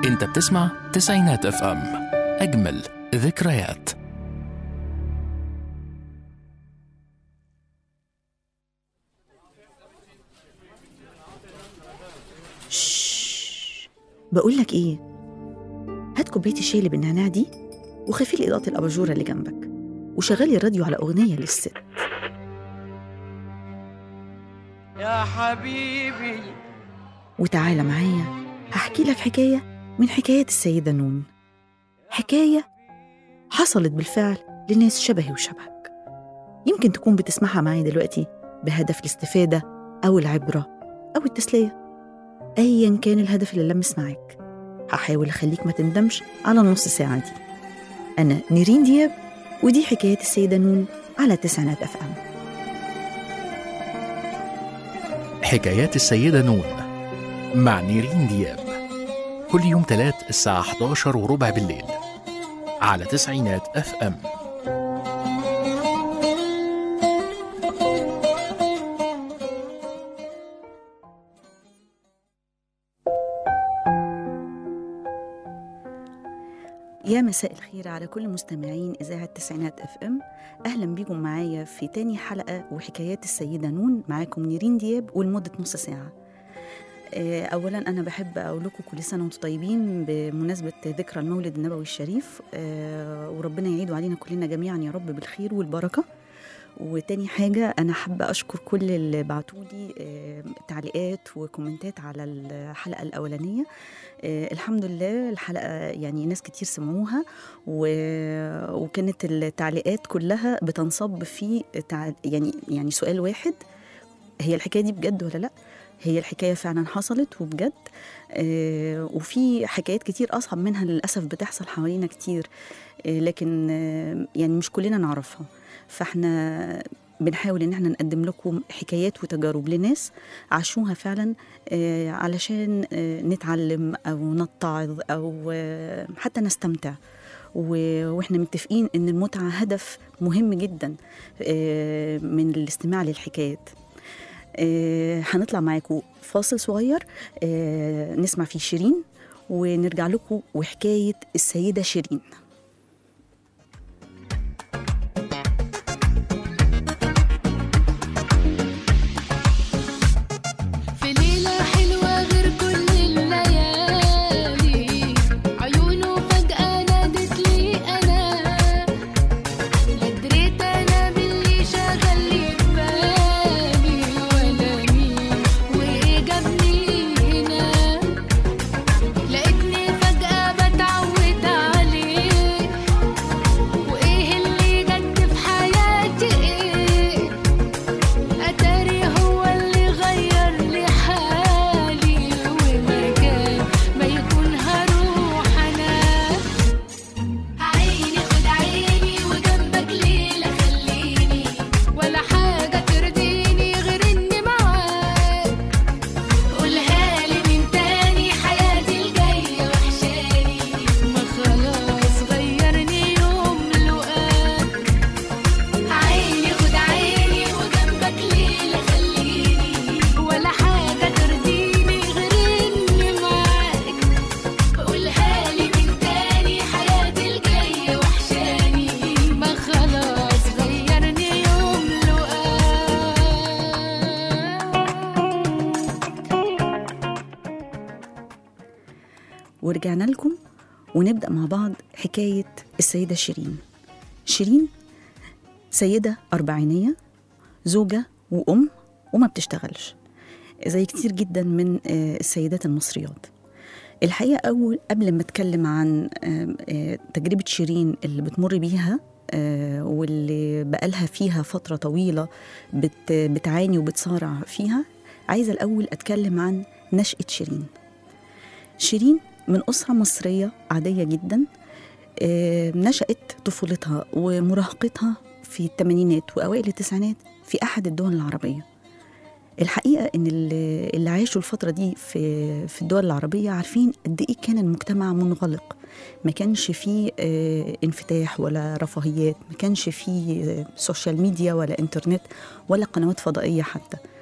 انت بتسمع تسعينات اف ام اجمل ذكريات شش بقول لك ايه هات كوبايه الشاي اللي بالنعناع دي وخفي لي اضاءه الاباجوره اللي جنبك وشغلي الراديو على اغنيه للست يا حبيبي وتعالى معايا هحكي لك حكايه من حكايات السيده نون حكايه حصلت بالفعل لناس شبهي وشبهك يمكن تكون بتسمعها معايا دلوقتي بهدف الاستفاده او العبره او التسليه ايا كان الهدف اللي لمس معاك هحاول اخليك ما تندمش على النص ساعه دي انا نيرين دياب ودي حكايات السيده نون على تسعينات اف ام حكايات السيدة نون مع نيرين دياب كل يوم تلات الساعة 11 وربع بالليل على تسعينات اف ام يا مساء الخير على كل مستمعين إذاعة تسعينات اف ام أهلا بيكم معايا في تاني حلقة وحكايات السيدة نون معاكم نيرين دياب ولمدة نص ساعة آه، أولا أنا بحب أقول لكم كل سنة وأنتم طيبين بمناسبة ذكرى المولد النبوي الشريف آه، وربنا يعيده علينا كلنا جميعا يا رب بالخير والبركة وتاني حاجة أنا حابة أشكر كل اللي بعتولي آه، تعليقات وكومنتات على الحلقة الأولانية آه، الحمد لله الحلقة يعني ناس كتير سمعوها و... وكانت التعليقات كلها بتنصب في تع... يعني يعني سؤال واحد هي الحكاية دي بجد ولا لأ؟ هي الحكاية فعلا حصلت وبجد آه وفي حكايات كتير أصعب منها للأسف بتحصل حوالينا كتير آه لكن آه يعني مش كلنا نعرفها فاحنا بنحاول ان احنا نقدم لكم حكايات وتجارب لناس عاشوها فعلا آه، علشان آه، نتعلم او نتعظ او آه، حتى نستمتع و- واحنا متفقين ان المتعه هدف مهم جدا آه، من الاستماع للحكايات آه، هنطلع معاكم فاصل صغير آه، نسمع فيه شيرين ونرجع لكم وحكايه السيده شيرين في ليلة حلوة غير كل الليالي عيونه فجأة نادت لي أنا لا دريت أنا باللي شغل لي بالي ولا مين وإيه جابني هنا لقيتني فجأة بتعود عليه وإيه اللي جد في حياتي إيه أتاري هو اللي غير لي حالي ومكان ما يكون هروح أنا عيني خد عيني وجنبك ليلة خليني ولا حاجة ترضيني غير إني معاك قولها لي من تاني حياتي الجاية وحشاني ما خلاص غيرني يوم لقاك عيني خد عيني وجنبك ليلة خليني ولا حاجة ترضيني غير إني معاك قولها لي من تاني حياتي الجاية وحشاني ما خلاص غيرني يوم لقاك ورجعنا لكم ونبدأ مع بعض حكاية السيدة شيرين شيرين سيدة أربعينية زوجة وأم وما بتشتغلش زي كتير جدا من آه، السيدات المصريات الحقيقة أول قبل ما أتكلم عن آه، آه، تجربة شيرين اللي بتمر بيها آه، واللي بقالها فيها فترة طويلة بت بتعاني وبتصارع فيها عايزة الأول أتكلم عن نشأة شيرين شيرين من أسرة مصرية عادية جدا آه، نشأت طفولتها ومراهقتها في الثمانينات وأوائل التسعينات في أحد الدول العربية الحقيقة إن اللي اللي عاشوا الفترة دي في في الدول العربية عارفين قد إيه كان المجتمع منغلق ما كانش فيه آه، انفتاح ولا رفاهيات ما كانش فيه آه، سوشيال ميديا ولا إنترنت ولا قنوات فضائية حتى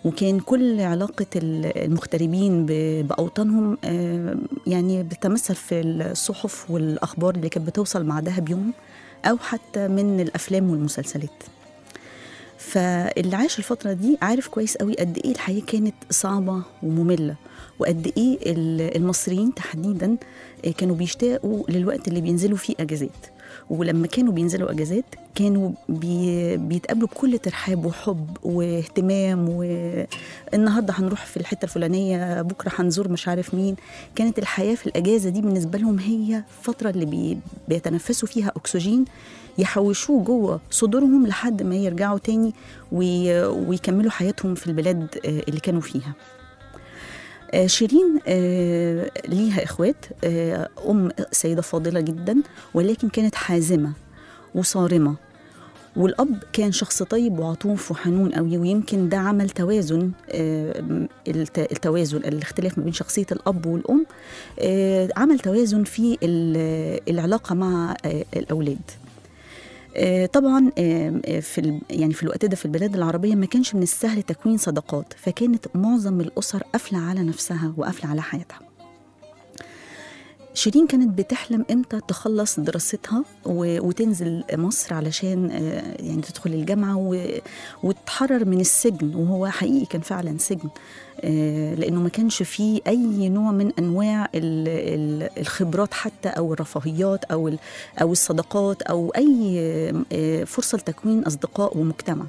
وكان كل علاقة ال- المغتربين ب- بأوطانهم آه، يعني بتتمثل في الصحف والأخبار اللي كانت بتوصل بعدها بيوم أو حتى من الأفلام والمسلسلات فاللي عاش الفترة دي عارف كويس قوي قد إيه الحياة كانت صعبة ومملة وقد إيه ال- المصريين تحديدا آه، كانوا بيشتاقوا للوقت اللي بينزلوا فيه أجازات ولما كانوا بينزلوا اجازات كانوا بي بيتقابلوا بكل ترحاب وحب واهتمام والنهارده هنروح في الحته الفلانيه بكره هنزور مش عارف مين كانت الحياه في الاجازه دي بالنسبه لهم هي الفتره اللي بي بيتنفسوا فيها اكسجين يحوشوه جوه صدورهم لحد ما يرجعوا تاني وي ويكملوا حياتهم في البلاد آه، اللي كانوا فيها آه، شيرين آه، ليها اخوات آه، ام سيده فاضله جدا ولكن كانت حازمه وصارمه والاب كان شخص طيب وعطوف وحنون قوي ويمكن ده عمل توازن آه، الت- التوازن الاختلاف ما بين شخصيه الاب والام آه، عمل توازن في ال- العلاقه مع آه، الاولاد آه، طبعا آه، آه، في ال- يعني في الوقت ده في البلاد العربيه ما كانش من السهل تكوين صداقات فكانت معظم الاسر قافله على نفسها وقافله على حياتها شيرين كانت بتحلم امتى تخلص دراستها و- وتنزل مصر علشان آه، يعني تدخل الجامعه و- وتتحرر من السجن وهو حقيقي كان فعلا سجن آه، لانه ما كانش فيه اي نوع من انواع ال- ال- الخبرات حتى او الرفاهيات او ال- او الصداقات او اي آه، فرصه لتكوين اصدقاء ومجتمع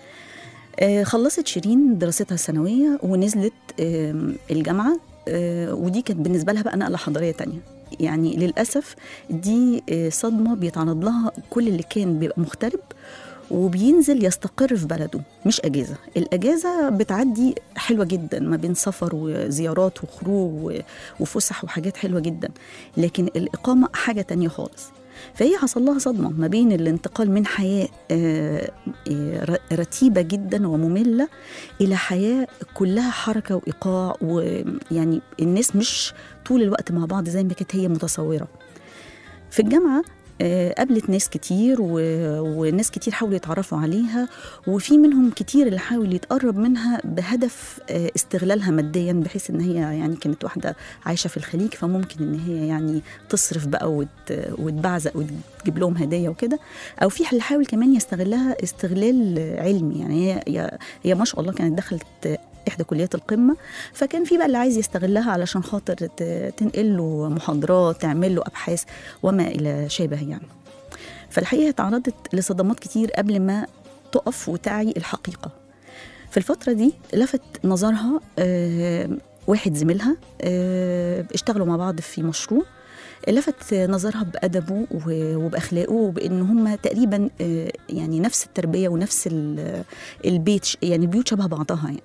آه، خلصت شيرين دراستها الثانويه ونزلت آم، الجامعه آه، ودي كانت بالنسبه لها بقى نقله حضاريه تانية يعني للاسف دي آه، صدمه بيتعرض لها كل اللي كان بيبقى مغترب وبينزل يستقر في بلده مش اجازه الاجازه بتعدي حلوه جدا ما بين سفر وزيارات وخروج و- وفسح وحاجات حلوه جدا لكن الاقامه حاجه تانية خالص فهي حصل لها صدمه ما بين الانتقال من حياه آه، آه، ر- رتيبه جدا وممله الى حياه كلها حركه وايقاع ويعني الناس مش طول الوقت مع بعض زي ما كانت هي متصوره في الجامعه آه، قابلت ناس كتير و... وناس كتير حاولوا يتعرفوا عليها وفي منهم كتير اللي حاول يتقرب منها بهدف آه، استغلالها ماديا بحيث ان هي يعني كانت واحده عايشه في الخليج فممكن ان هي يعني تصرف بقى وت... وتبعزق وتجيب لهم هديه وكده او في اللي حاول كمان يستغلها استغلال علمي يعني هي هي, هي ما شاء الله كانت دخلت احدى كليات القمه فكان في بقى اللي عايز يستغلها علشان خاطر ت- تنقل له محاضرات تعمل له ابحاث وما الى شابه يعني فالحقيقه تعرضت لصدمات كتير قبل ما تقف وتعي الحقيقه في الفتره دي لفت نظرها آه، واحد زميلها آه، اشتغلوا مع بعض في مشروع لفت نظرها بأدبه و- وبأخلاقه وبإن هم تقريبا آه، يعني نفس التربية ونفس ال- البيت ش- يعني البيوت شبه بعضها يعني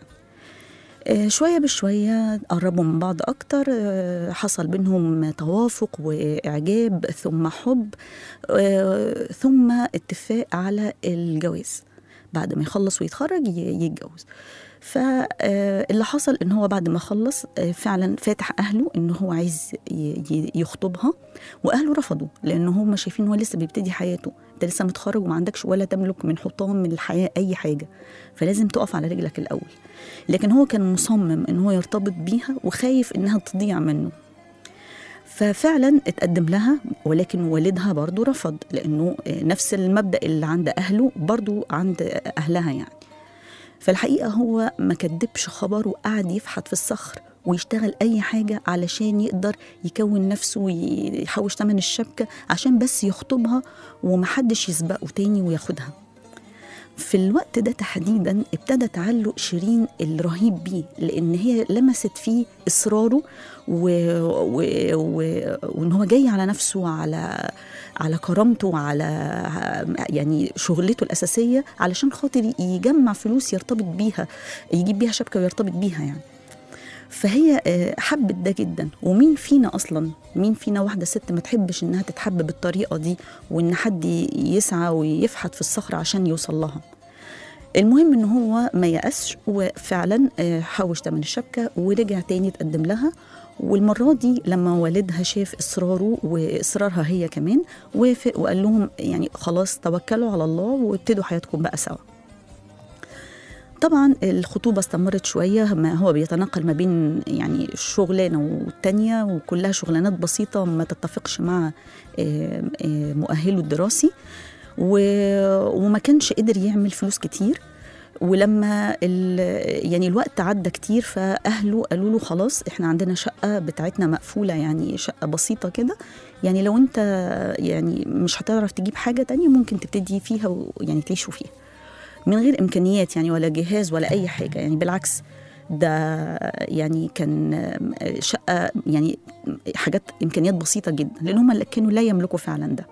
آه، شوية بشوية قربوا من بعض أكتر آه، حصل بينهم توافق وإعجاب ثم حب آه، ثم اتفاق على الجواز بعد ما يخلص ويتخرج ي- يتجوز فاللي حصل ان هو بعد ما خلص آه، فعلا فاتح اهله ان هو عايز ي- ي- يخطبها واهله رفضوا لان هم شايفين هو لسه بيبتدي حياته انت لسه متخرج وما عندكش ولا تملك من حطام من الحياه اي حاجه فلازم تقف على رجلك الاول لكن هو كان مصمم ان هو يرتبط بيها وخايف انها تضيع منه ففعلا اتقدم لها ولكن والدها برضو رفض لانه نفس المبدا اللي عند اهله برضو عند اهلها يعني فالحقيقه هو ما كدبش خبر وقعد يفحت في الصخر ويشتغل اي حاجه علشان يقدر يكون نفسه ويحوش ثمن الشبكه عشان بس يخطبها ومحدش يسبقه تاني وياخدها في الوقت ده تحديدا ابتدى تعلق شيرين الرهيب بيه لان هي لمست فيه اصراره و... و... و... وان هو جاي على نفسه وعلى على كرامته وعلى يعني شغلته الاساسيه علشان خاطر يجمع فلوس يرتبط بيها يجيب بيها شبكه ويرتبط بيها يعني فهي آه، حبت ده جدا ومين فينا اصلا مين فينا واحده ست ما تحبش انها تتحب بالطريقه دي وان حد يسعى ويفحت في الصخر عشان يوصل لها المهم ان هو ما يأسش وفعلا آه، حوش تمن الشبكه ورجع تاني تقدم لها والمرة دي لما والدها شاف إصراره وإصرارها هي كمان وافق وقال لهم يعني خلاص توكلوا على الله وابتدوا حياتكم بقى سوا طبعا الخطوبة استمرت شوية ما هو بيتنقل ما بين يعني شغلانة والتانية وكلها شغلانات بسيطة ما تتفقش مع آه، آه، مؤهله الدراسي و- وما كانش قدر يعمل فلوس كتير ولما ال- يعني الوقت عدى كتير فاهله قالوا له خلاص احنا عندنا شقه بتاعتنا مقفوله يعني شقه بسيطه كده يعني لو انت يعني مش هتعرف تجيب حاجه تانية ممكن تبتدي فيها ويعني تعيشوا فيها من غير امكانيات يعني ولا جهاز ولا اي حاجه يعني بالعكس ده يعني كان شقه يعني حاجات امكانيات بسيطه جدا لان هم كانوا لا يملكوا فعلا ده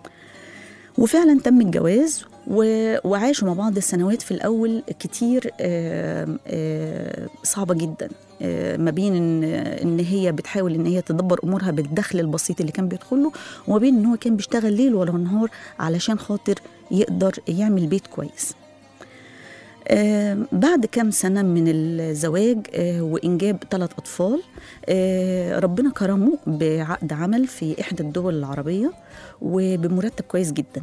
وفعلا تم الجواز و- وعاشوا مع بعض السنوات في الاول كتير آم، آم، صعبه جدا آه، ما بين ان ان هي بتحاول ان هي تدبر امورها بالدخل البسيط اللي كان بيدخله وما بين ان هو كان بيشتغل ليل ولا نهار علشان خاطر يقدر يعمل بيت كويس آه، بعد كام سنة من الزواج آه، وإنجاب ثلاث أطفال آه، ربنا كرمه بعقد عمل في إحدى الدول العربية وبمرتب كويس جدا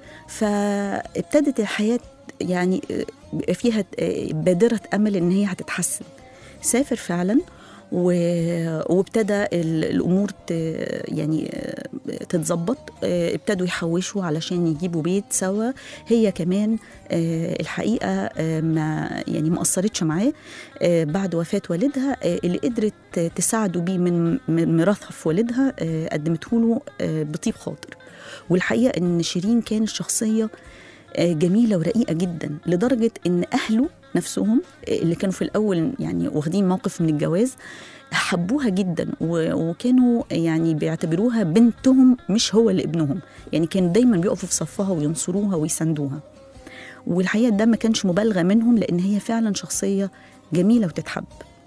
فابتدت الحياة يعني آه، بيبقى فيها آه، بادرة أمل إن هي هتتحسن سافر فعلا و- وابتدى ال- الامور ت- يعني آه، تتظبط آه، ابتدوا يحوشوا علشان يجيبوا بيت سوا هي كمان آه، الحقيقه آه، ما يعني ما قصرتش معاه آه، بعد وفاه والدها آه، اللي قدرت تساعده بيه من من ميراثها في والدها آه، قدمته له آه، بطيب خاطر والحقيقه ان شيرين كانت شخصيه آه، جميله ورقيقه جدا لدرجه ان اهله نفسهم آه، اللي كانوا في الاول يعني واخدين موقف من الجواز حبوها جدا و- وكانوا يعني بيعتبروها بنتهم مش هو اللي ابنهم يعني كانوا دايما بيقفوا في صفها وينصروها ويساندوها والحقيقه ده ما كانش مبالغه منهم لان هي فعلا شخصيه جميله وتتحب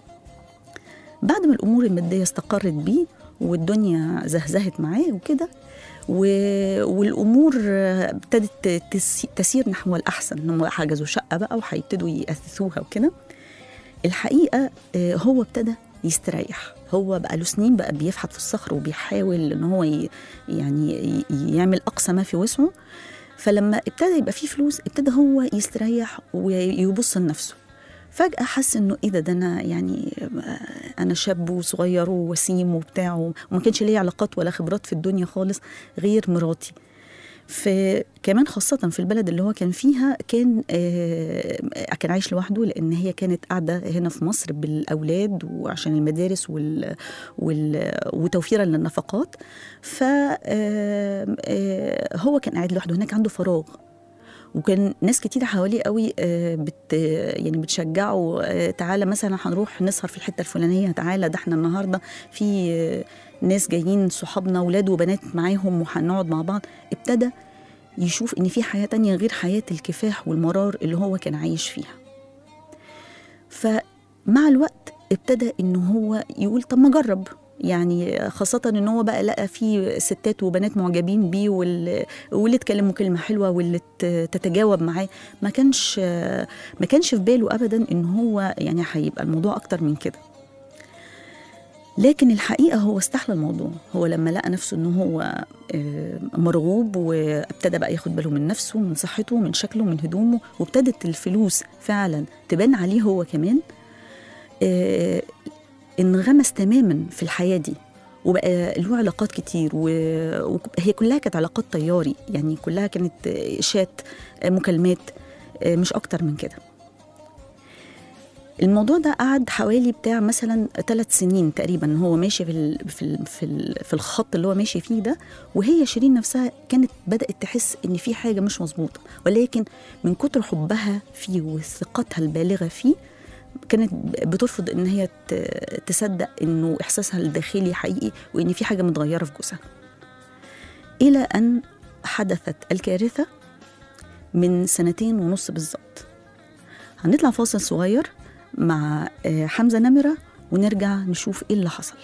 بعد ما الامور الماديه استقرت بيه والدنيا زهزهت معاه وكده و... والامور آه، ابتدت تس... تسير نحو الاحسن انهم حجزوا شقه بقى وهيبتدوا ياسسوها وكده الحقيقه آه، هو ابتدى يستريح هو بقى له سنين بقى بيفحت في الصخر وبيحاول ان هو ي... يعني ي- يعمل اقصى ما في وسعه فلما ابتدى يبقى فيه فلوس ابتدى هو يستريح ويبص لنفسه فجأة حس انه ايه ده ده انا يعني آه، انا شاب وصغير ووسيم وبتاع وما كانش ليا علاقات ولا خبرات في الدنيا خالص غير مراتي فكمان خاصة في البلد اللي هو كان فيها كان آه كان عايش لوحده لأن هي كانت قاعدة هنا في مصر بالأولاد وعشان المدارس وال وال وتوفيرا للنفقات فهو كان قاعد لوحده هناك عنده فراغ وكان ناس كتير حواليه قوي آه، بت يعني بتشجعه آه، تعالى مثلا هنروح نسهر في الحته الفلانيه تعالى ده احنا النهارده في آه، ناس جايين صحابنا اولاد وبنات معاهم وهنقعد مع بعض ابتدى يشوف ان في حياه تانية غير حياه الكفاح والمرار اللي هو كان عايش فيها فمع الوقت ابتدى ان هو يقول طب ما اجرب يعني خاصة ان هو بقى لقى في ستات وبنات معجبين بيه واللي, واللي اتكلموا كلمة حلوة واللي ت- تتجاوب معاه ما كانش ما كانش في باله ابدا ان هو يعني هيبقى الموضوع اكتر من كده لكن الحقيقة هو استحلى الموضوع هو لما لقى نفسه ان هو آه، مرغوب وابتدى بقى ياخد باله من نفسه من صحته من شكله من هدومه وابتدت الفلوس فعلا تبان عليه هو كمان آه، انغمس تماما في الحياة دي وبقى له علاقات كتير و- وهي كلها كانت علاقات طياري يعني كلها كانت آه، شات آه، مكالمات آه، مش أكتر من كده الموضوع ده قعد حوالي بتاع مثلا ثلاث سنين تقريبا هو ماشي في ال في ال في, ال في الخط اللي هو ماشي فيه ده وهي شيرين نفسها كانت بدات تحس ان في حاجه مش مظبوطه ولكن من كتر حبها فيه وثقتها البالغه فيه كانت بترفض ان هي ت- تصدق انه احساسها الداخلي حقيقي وان في حاجه متغيره في جوزها الى ان حدثت الكارثه من سنتين ونص بالظبط هنطلع فاصل صغير مع آه، حمزه نمره ونرجع نشوف ايه اللي حصل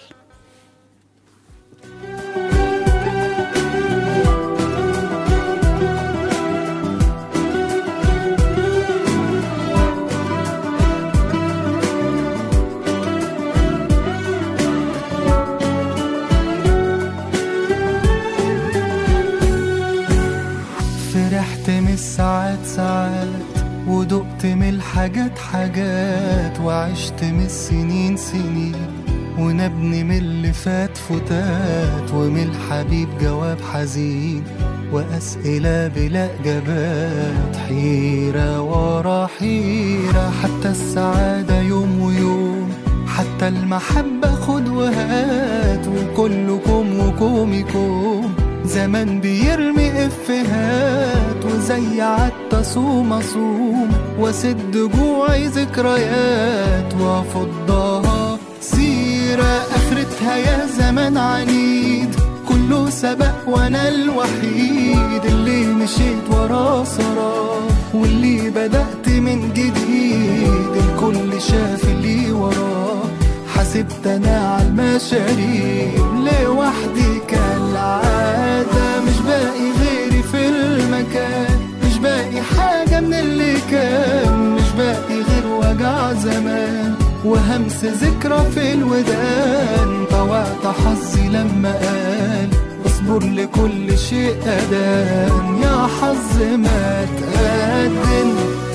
فرحت من الساعات ساعات ودقت من الحياة حاجات حاجات وعشت من السنين سنين ونبني من اللي فات فتات ومن الحبيب جواب حزين وأسئلة بلا إجابات حيرة ورا حيرة حتى السعادة يوم ويوم حتى المحبة خد وهات وكلكم وكومكم زمان بيرمي افهات وزي عدت صوم اصوم واسد جوعي ذكريات وافضها سيرة اخرتها يا زمان عنيد كله سبق وانا الوحيد اللي مشيت وراه سراه واللي بدأت من جديد الكل شاف اللي وراه حسبت انا على المشاريب لوحدي كالعادة مش باقي غيري في المكان مش باقي حاجة من اللي كان مش باقي غير وجع زمان وهمس ذكرى في الودان طوعت حظي لما قال اصبر لكل شيء أدان يا حظ ما تقدم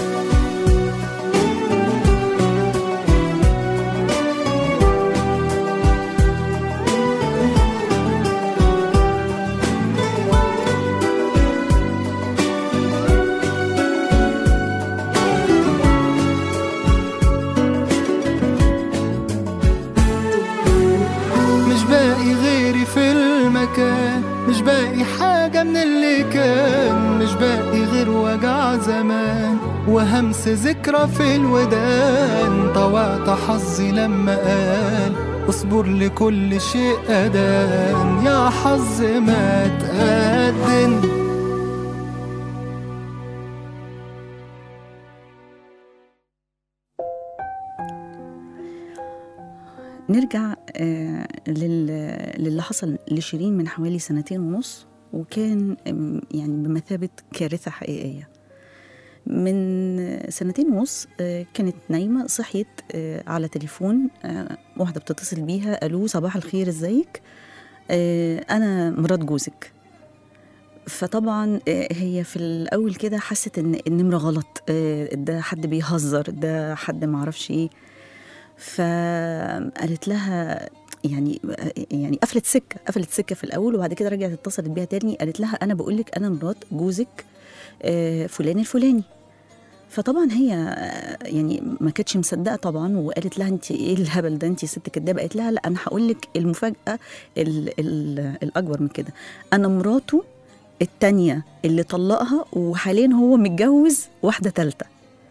مش باقي غيري في المكان مش باقي حاجة من اللي كان مش باقي غير وجع زمان وهمس ذكرى في الودان طوعت حظي لما قال اصبر لكل شيء أدان يا حظ ما تقدم نرجع آه، لل- للي حصل لشيرين من حوالي سنتين ونص وكان آم، يعني بمثابة كارثة حقيقية من سنتين ونص آه، كانت نايمة صحيت آه، على تليفون آه، واحدة بتتصل بيها ألو صباح الخير ازيك آه، أنا مرات جوزك فطبعا آه، هي في الأول كده حست إن النمرة غلط آه، ده حد بيهزر ده حد معرفش إيه فقالت لها يعني يعني قفلت سكه قفلت سكه في الاول وبعد كده رجعت اتصلت بيها تاني قالت لها انا بقول لك انا مرات جوزك آه، فلان الفلاني فطبعا هي آه، يعني ما كانتش مصدقه طبعا وقالت لها انت ايه الهبل ده انت ست كدابه قالت لها لا انا هقول لك المفاجاه ال ال الاكبر من كده انا مراته التانية اللي طلقها وحاليا هو متجوز واحده ثالثه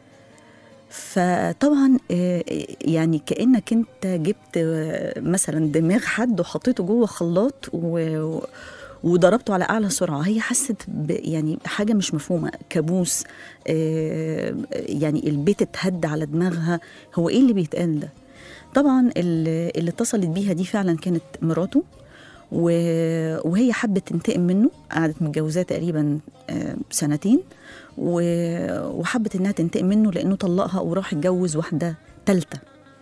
فطبعا آه، يعني كانك انت جبت آه، مثلا دماغ حد وحطيته جوه خلاط و وضربته على اعلى سرعه هي حست ب يعني حاجه مش مفهومه كابوس آه، يعني البيت اتهد على دماغها هو ايه اللي بيتقال ده طبعا اللي اللي اتصلت بيها دي فعلا كانت مراته و- وهي حبت تنتقم منه قعدت متجوزاه تقريبا آه، سنتين و- وحبت انها تنتقم منه لانه طلقها وراح اتجوز واحده ثالثه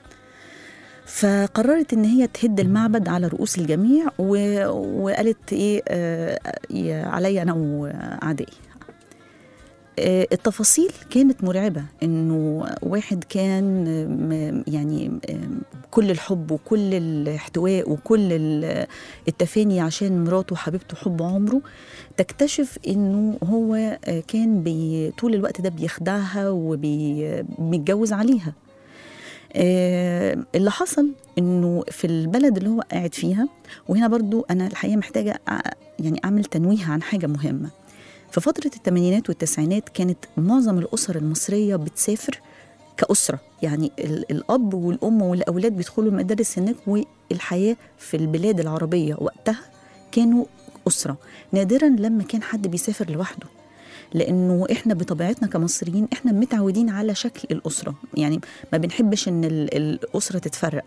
فقررت ان هي تهد المعبد على رؤوس الجميع و... وقالت ايه آه يا- عليا انا واعدائي آه، التفاصيل كانت مرعبة إنه واحد كان آم، يعني آم، كل الحب وكل الاحتواء وكل ال- التفاني عشان مراته وحبيبته حب عمره تكتشف إنه هو آه، كان بي طول الوقت ده بيخدعها وبيتجوز عليها آه، اللي حصل انه في البلد اللي هو قاعد فيها وهنا برضو انا الحقيقه محتاجه أ- يعني اعمل تنويه عن حاجه مهمه في فتره الثمانينات والتسعينات كانت معظم الاسر المصريه بتسافر كأسرة يعني ال- الأب والأم والأولاد بيدخلوا المدارس هناك والحياة في البلاد العربية وقتها كانوا أسرة نادرا لما كان حد بيسافر لوحده لانه احنا بطبيعتنا كمصريين احنا متعودين على شكل الاسره يعني ما بنحبش ان ال- الاسره تتفرق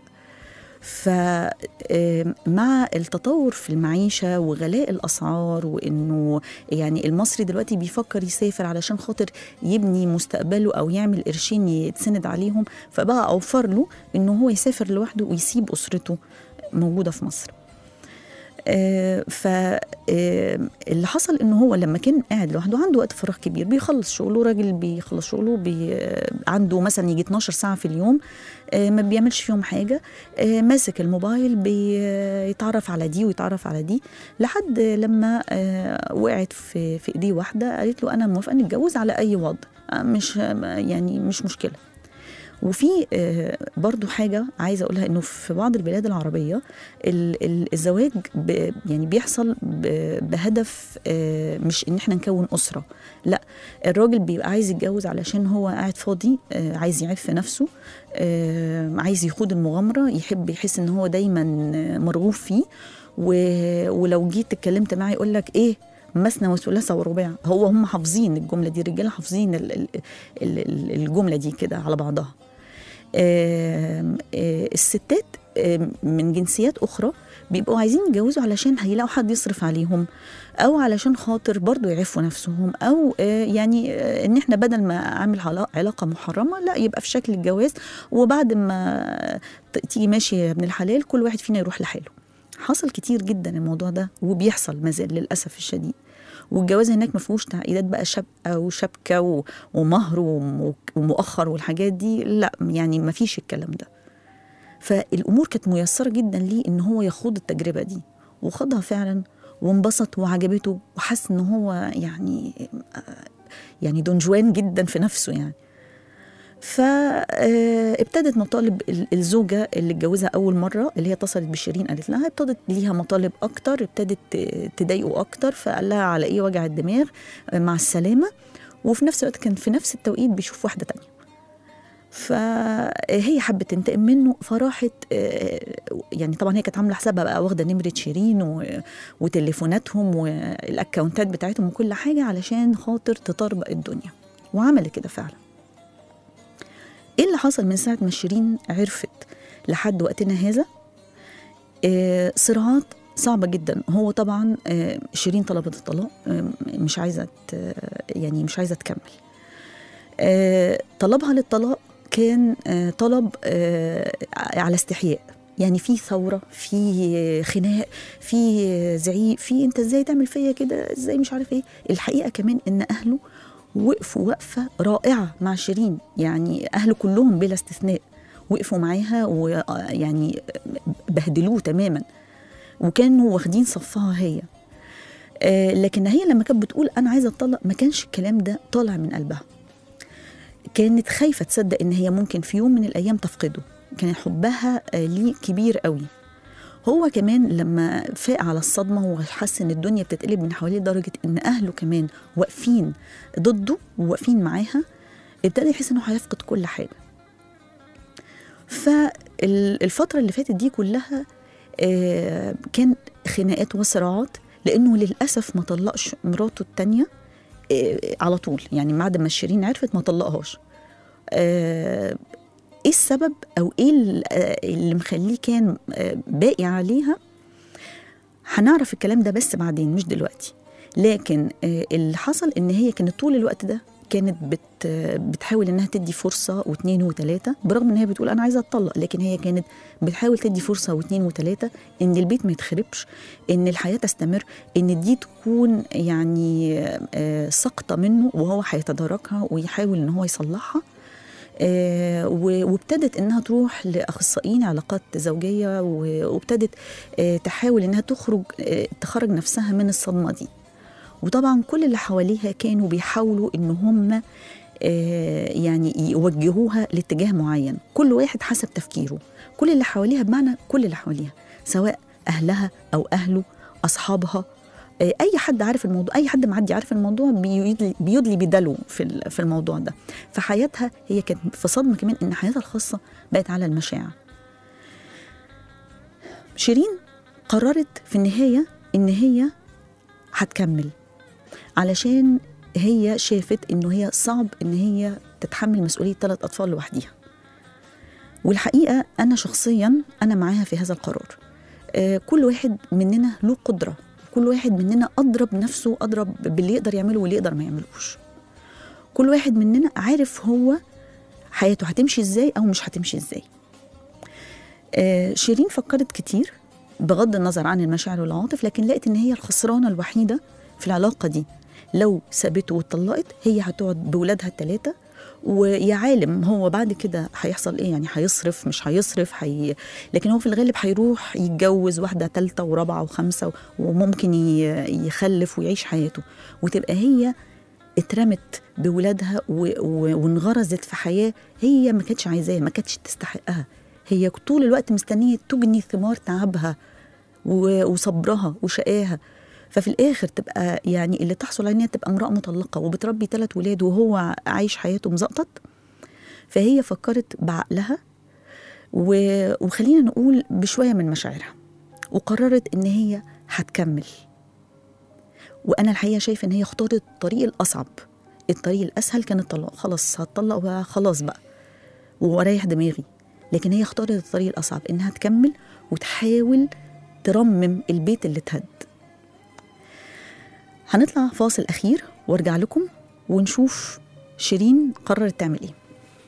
فمع التطور في المعيشة وغلاء الأسعار وإنه يعني المصري دلوقتي بيفكر يسافر علشان خاطر يبني مستقبله أو يعمل قرشين يتسند عليهم فبقى أوفر له إنه هو يسافر لوحده ويسيب أسرته موجودة في مصر آه ف آه اللي حصل ان هو لما كان قاعد لوحده عنده وقت فراغ كبير بيخلص شغله راجل بيخلص شغله بي آه عنده مثلا يجي 12 ساعه في اليوم آه ما بيعملش فيهم حاجه آه ماسك الموبايل بيتعرف على دي ويتعرف على دي لحد لما آه وقعت في في ايديه واحده قالت له انا موافقه نتجوز على اي وضع آه مش يعني مش مشكله وفي آه، برضو حاجة عايزة أقولها إنه في بعض البلاد العربية ال- ال- الزواج ب- يعني بيحصل ب- بهدف آه، مش إن إحنا نكون أسرة لا الراجل بيبقى عايز يتجوز علشان هو قاعد فاضي آه، عايز يعيب في نفسه آه، عايز يخوض المغامرة يحب يحس إن هو دايما آه، مرغوب فيه و- ولو جيت اتكلمت معاه يقول لك إيه مثنى وثلاثة ورباع هو هم حافظين الجملة دي الرجالة حافظين ال- ال- ال- الجملة دي كده على بعضها آم، آه، الستات آم، من جنسيات أخرى بيبقوا عايزين يتجوزوا علشان هيلاقوا حد يصرف عليهم أو علشان خاطر برضو يعفوا نفسهم أو آه، يعني آه، إن إحنا بدل ما أعمل علا- علاقة محرمة لا يبقى في شكل الجواز وبعد ما ت- تيجي ماشي يا ابن الحلال كل واحد فينا يروح لحاله حصل كتير جدا الموضوع ده وبيحصل مازال للأسف الشديد والجواز هناك ما فيهوش تعقيدات بقى شبكه وشبكه و- ومهر وم- ومؤخر والحاجات دي لا يعني ما فيش الكلام ده فالامور كانت ميسره جدا ليه ان هو يخوض التجربه دي وخاضها فعلا وانبسط وعجبته وحس ان هو يعني يعني دونجوان جدا في نفسه يعني فابتدت مطالب ال- الزوجة اللي اتجوزها أول مرة اللي هي اتصلت بشيرين قالت لها ابتدت ليها مطالب أكتر ابتدت ت- تضايقه أكتر فقال لها على إيه وجع الدماغ آه، مع السلامة وفي نفس الوقت كان في نفس التوقيت بيشوف واحدة تانية فهي حبت تنتقم منه فراحت آه، يعني طبعا هي كانت عامله حسابها بقى واخده نمره شيرين و- وتليفوناتهم والاكونتات بتاعتهم وكل حاجه علشان خاطر تطربق الدنيا وعملت كده فعلا ايه اللي حصل من ساعه ما شيرين عرفت لحد وقتنا هذا آه صراعات صعبة جدا هو طبعا آه شيرين طلبت الطلاق آه مش عايزة ت- يعني مش عايزة تكمل آه طلبها للطلاق كان آه طلب آه على استحياء يعني في ثورة في خناق في زعيق في انت ازاي تعمل فيا كده ازاي مش عارف ايه الحقيقة كمان ان اهله وقفوا وقفة رائعة مع شيرين يعني أهله كلهم بلا استثناء وقفوا معاها ويعني بهدلوه تماما وكانوا واخدين صفها هي آه، لكن هي لما كانت بتقول أنا عايزة أطلق ما كانش الكلام ده طالع من قلبها كانت خايفة تصدق إن هي ممكن في يوم من الأيام تفقده كان حبها آه، ليه كبير قوي هو كمان لما فاق على الصدمة وحس إن الدنيا بتتقلب من حواليه لدرجة إن أهله كمان واقفين ضده وواقفين معاها ابتدى يحس إنه هيفقد كل حاجة فالفترة اللي فاتت دي كلها آه، كان خناقات وصراعات لأنه للأسف ما طلقش مراته التانية آه، على طول يعني بعد ما شيرين عرفت ما طلقهاش آه، ايه السبب او ايه ال- آه، اللي مخليه كان آه، باقي عليها هنعرف الكلام ده بس بعدين مش دلوقتي لكن آه، اللي حصل ان هي كانت طول الوقت ده كانت بت آه، بتحاول انها تدي فرصه واثنين وثلاثه برغم ان هي بتقول انا عايزه اتطلق لكن هي كانت بتحاول تدي فرصه واثنين وثلاثه ان البيت ما يتخربش ان الحياه تستمر ان دي تكون يعني آه، سقطه منه وهو هيتداركها ويحاول ان هو يصلحها آه، و- وابتدت انها تروح لاخصائيين علاقات زوجيه و- وابتدت آه، تحاول انها تخرج آه، تخرج نفسها من الصدمه دي وطبعا كل اللي حواليها كانوا بيحاولوا ان هم آه، يعني يوجهوها لاتجاه معين كل واحد حسب تفكيره كل اللي حواليها بمعنى كل اللي حواليها سواء اهلها او اهله اصحابها آه، اي حد عارف الموضوع اي حد معدي عارف الموضوع بيدلي بيدلي بدلو في ال- في الموضوع ده فحياتها هي كانت في صدمه كمان ان حياتها الخاصه بقت على المشاع شيرين قررت في النهايه ان هي هتكمل علشان هي شافت انه هي صعب ان هي تتحمل مسؤوليه ثلاث اطفال لوحديها والحقيقه انا شخصيا انا معاها في هذا القرار آه، كل واحد مننا له قدره كل واحد مننا اضرب نفسه اضرب باللي يقدر يعمله واللي يقدر ما يعملوش كل واحد مننا عارف هو حياته هتمشي ازاي او مش هتمشي ازاي آه، شيرين فكرت كتير بغض النظر عن المشاعر والعواطف لكن لقت ان هي الخسرانه الوحيده في العلاقه دي لو سابته واتطلقت هي هتقعد بولادها الثلاثه ويا عالم هو بعد كده هيحصل ايه يعني هيصرف مش هيصرف حي... لكن هو في الغالب هيروح يتجوز واحده ثالثه ورابعه وخمسه وممكن ي- يخلف ويعيش حياته وتبقى هي اترمت بولادها و... و... وانغرزت في حياه هي ما كانتش عايزاها ما كانتش تستحقها هي طول الوقت مستنيه تجني ثمار تعبها و... وصبرها وشقاها ففي الاخر تبقى يعني اللي تحصل عليها تبقى امراه مطلقه وبتربي ثلاث ولاد وهو عايش حياته مزقطط فهي فكرت بعقلها و... وخلينا نقول بشويه من مشاعرها وقررت ان هي هتكمل وانا الحقيقه شايفه ان هي اختارت الطريق الاصعب الطريق الاسهل كان الطلاق خلاص هتطلق وخلاص بقى واريح دماغي لكن هي اختارت الطريق الاصعب انها تكمل وتحاول ترمم البيت اللي اتهد هنطلع فاصل اخير وارجع لكم ونشوف شيرين قررت تعمل ايه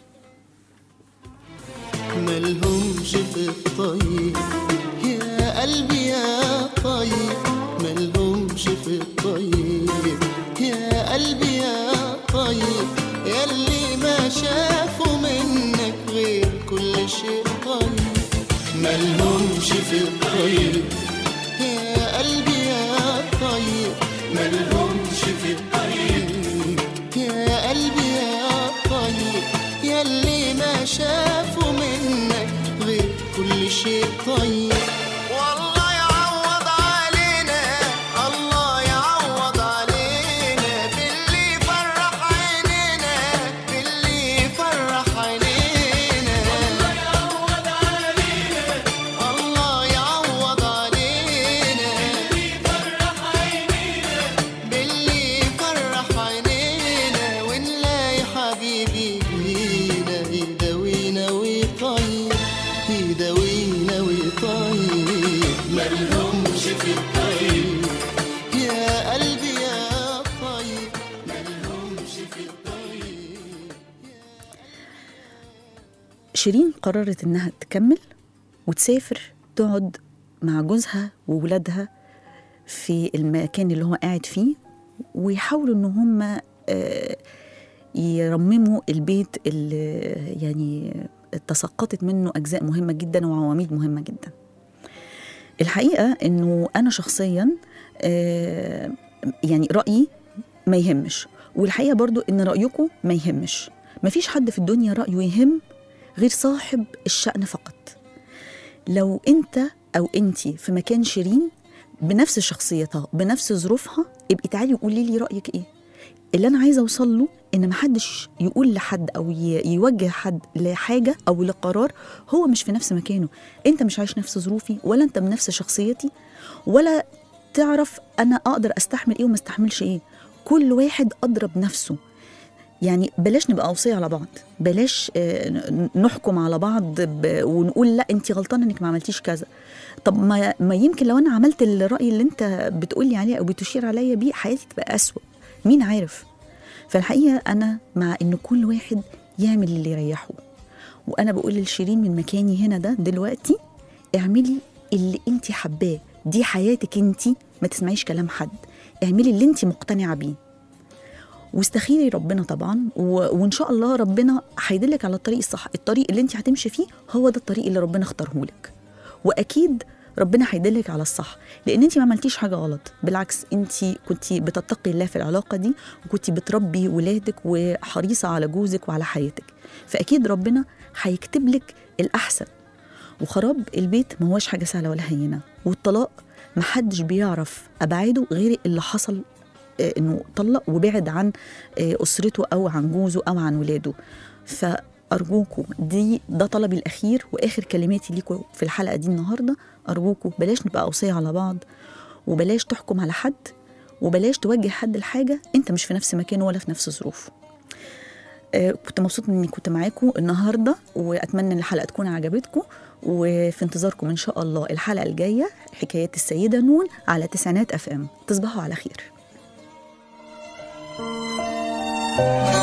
ملهمش في الطيب يا قلبي يا طيب ملهمش في الطيب يا قلبي يا طيب ياللي ما شافوا منك غير كل شيء طيب ملهمش في الطيب يا قلبي يا طيب ملهمش في الطيب يا قلبي يا طيب ياللي ما شافوا منك غير كل شيء طيب والله يعوض علينا الله يعوض علينا باللي فرح عينينا باللي فرح عينينا الله يعوض علينا الله يعوض علينا باللي فرح عينينا ونلاقي حبيبي لينا يداوينا ويطيب يداوينا ويطيب ملهمش في الطيب يا قلبي يا طيب ملهمش في الطيب شيرين قررت انها تكمل وتسافر تقعد مع جوزها وولادها في المكان اللي هو قاعد فيه ويحاولوا ان هم آه، يرمموا البيت اللي يعني تسقطت منه اجزاء مهمه جدا وعواميد مهمه جدا الحقيقه انه انا شخصيا آه، يعني رايي ما يهمش والحقيقه برضو ان رايكم ما يهمش مفيش حد في الدنيا رايه يهم غير صاحب الشأن فقط لو انت او انتي في مكان شيرين بنفس شخصيتها بنفس ظروفها ابقي تعالي وقولي لي رايك ايه اللي انا عايزه اوصل له ان محدش يقول لحد او ي- يوجه حد لحاجه او لقرار هو مش في نفس مكانه انت مش عايش نفس ظروفي ولا انت بنفس شخصيتي ولا تعرف انا اقدر استحمل ايه وما استحملش ايه كل واحد ادرى بنفسه يعني بلاش نبقى اوصيه على بعض بلاش آه، ن- نحكم على بعض ب- ونقول لا انت غلطانه انك ما عملتيش كذا طب ما, ما يمكن لو انا عملت الراي اللي انت بتقولي عليه او بتشير عليا بيه حياتي تبقى اسوأ مين عارف فالحقيقه انا مع ان كل واحد يعمل اللي يريحه وانا بقول لشيرين من مكاني هنا ده دلوقتي اعملي اللي انت حباه دي حياتك انت ما تسمعيش كلام حد اعملي اللي انت مقتنعه بيه واستخيري ربنا طبعا و... وان شاء الله ربنا هيدلك على الطريق الصح الطريق اللي انت هتمشي فيه هو ده الطريق اللي ربنا اختاره لك واكيد ربنا هيدلك على الصح لان انت ما عملتيش حاجه غلط بالعكس انت كنت بتتقي الله في العلاقه دي وكنت بتربي ولادك وحريصه على جوزك وعلى حياتك فاكيد ربنا هيكتب لك الاحسن وخراب البيت ما هوش حاجه سهله ولا هينه والطلاق محدش بيعرف ابعاده غير اللي حصل آه، انه طلق وبعد عن آه، اسرته او عن جوزه او عن ولاده فارجوكوا دي ده طلبي الاخير واخر كلماتي ليكوا في الحلقه دي النهارده ارجوكوا بلاش نبقى اوصيه على بعض وبلاش تحكم على حد وبلاش توجه حد لحاجه انت مش في نفس مكانه ولا في نفس ظروفه آه، كنت مبسوطه اني كنت معاكم النهارده واتمنى ان الحلقه تكون عجبتكم وفي انتظاركم ان شاء الله الحلقه الجايه حكايات السيده نون على تسعينات اف ام تصبحوا على خير